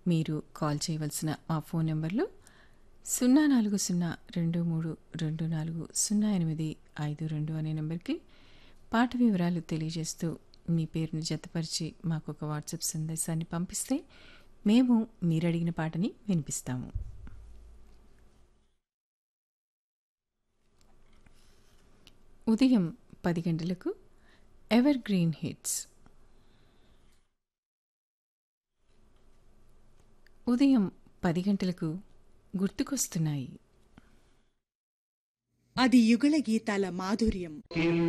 మీరు కాల్ చేయవలసిన మా ఫోన్ నెంబర్లు సున్నా నాలుగు సున్నా రెండు మూడు రెండు నాలుగు సున్నా ఎనిమిది ఐదు రెండు అనే నెంబర్కి పాట వివరాలు తెలియజేస్తూ మీ పేరుని జతపరిచి మాకు ఒక వాట్సాప్ సందేశాన్ని పంపిస్తే మేము మీరు అడిగిన పాటని వినిపిస్తాము ఉదయం పది గంటలకు ఎవర్ గ్రీన్ హిట్స్ ఉదయం పది గంటలకు గుర్తుకొస్తున్నాయి అది యుగళ గీతాల మాధుర్యం